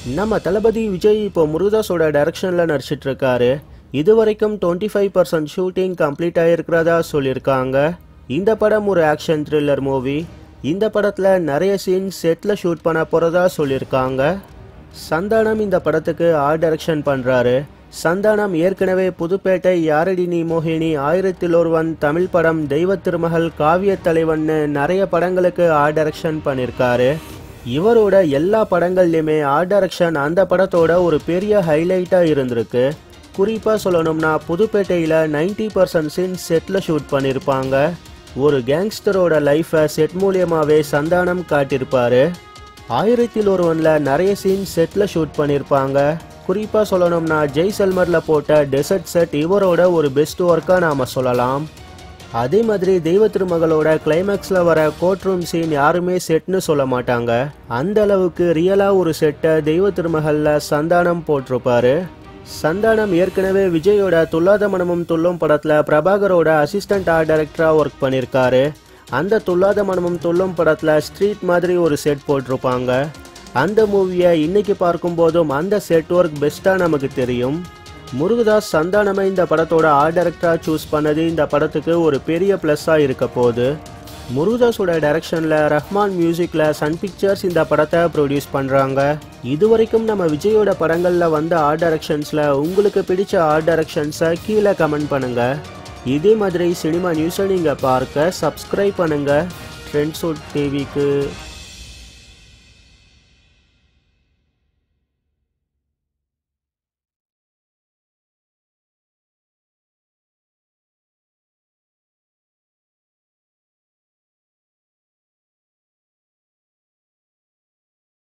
நம்ம தளபதி விஜய் இப்போ முருகதாஸோட டைரக்ஷனில் நடிச்சிட்டு இருக்காரு இது வரைக்கும் twenty five percent shooting complete ஆகிருக்கிறதா சொல்லியிருக்காங்க இந்த படம் ஒரு ஆக்ஷன் த்ரில்லர் மூவி இந்த படத்தில் நிறைய சீன் செட்டில் ஷூட் பண்ண போகிறதா சொல்லியிருக்காங்க சந்தானம் இந்த படத்துக்கு ஆர்ட் டைரக்ஷன் பண்ணுறாரு சந்தானம் ஏற்கனவே புதுப்பேட்டை யாரடி நீ மோகினி ஆயிரத்தில் ஒருவன் தமிழ் படம் தெய்வ திருமகள் காவிய தலைவன்னு நிறைய படங்களுக்கு ஆர்ட் டைரக்ஷன் பண்ணியிருக்காரு இவரோட எல்லா படங்கள்லையுமே ஆர்ட் டைரக்ஷன் அந்த படத்தோட ஒரு பெரிய ஹைலைட்டாக இருந்திருக்கு குறிப்பாக சொல்லணும்னா புதுப்பேட்டையில் ninety percent scene set shoot பண்ணியிருப்பாங்க ஒரு கேங்ஸ்டரோட லைஃப்பை செட் மூலியமாகவே சந்தானம் காட்டியிருப்பாரு ஆயிரத்தில் ஒருவனில் நிறைய சீன் செட்டில் ஷூட் பண்ணியிருப்பாங்க குறிப்பாக சொல்லணும்னா ஜெய்சல்மரில் போட்ட டெசர்ட் செட் இவரோட ஒரு பெஸ்ட் ஒர்க்காக நாம் சொல்லலாம் அதே மாதிரி தெய்வ திருமகளோட கிளைமேக்ஸில் வர கோர்ட் ரூம் சீன் யாருமே செட்னு சொல்ல மாட்டாங்க அந்த அளவுக்கு ரியலாக ஒரு செட்டை தெய்வ திருமகளில் சந்தானம் போட்டிருப்பாரு சந்தானம் ஏற்கனவே விஜயோட துல்லாத மனமும் துள்ளும் படத்தில் பிரபாகரோட அசிஸ்டன்ட் ஆர்ட் டைரக்டராக ஒர்க் பண்ணியிருக்காரு அந்த துல்லாத மனமும் துள்ளும் படத்தில் ஸ்ட்ரீட் மாதிரி ஒரு செட் போட்டிருப்பாங்க அந்த மூவியை இன்னைக்கு பார்க்கும்போதும் அந்த செட் ஒர்க் பெஸ்ட்டாக நமக்கு தெரியும் முருகதாஸ் சந்தானமை இந்த படத்தோட ஆர்ட் டைரக்டராக சூஸ் பண்ணது இந்த படத்துக்கு ஒரு பெரிய ப்ளஸ்ஸாக இருக்க போகுது முருகதாஸோட டைரக்ஷனில் ரஹ்மான் மியூசிக்கில் சன் பிக்சர்ஸ் இந்த படத்தை ப்ரொடியூஸ் பண்ணுறாங்க இது வரைக்கும் நம்ம விஜயோட படங்களில் வந்த ஆர்ட் டைரக்ஷன்ஸில் உங்களுக்கு பிடிச்ச ஆர்ட் டைரக்ஷன்ஸை கீழே கமெண்ட் பண்ணுங்கள் இதே மாதிரி சினிமா நியூஸை நீங்கள் பார்க்க சப்ஸ்கிரைப் பண்ணுங்கள் ஃப்ரெண்ட்ஸுட் டிவிக்கு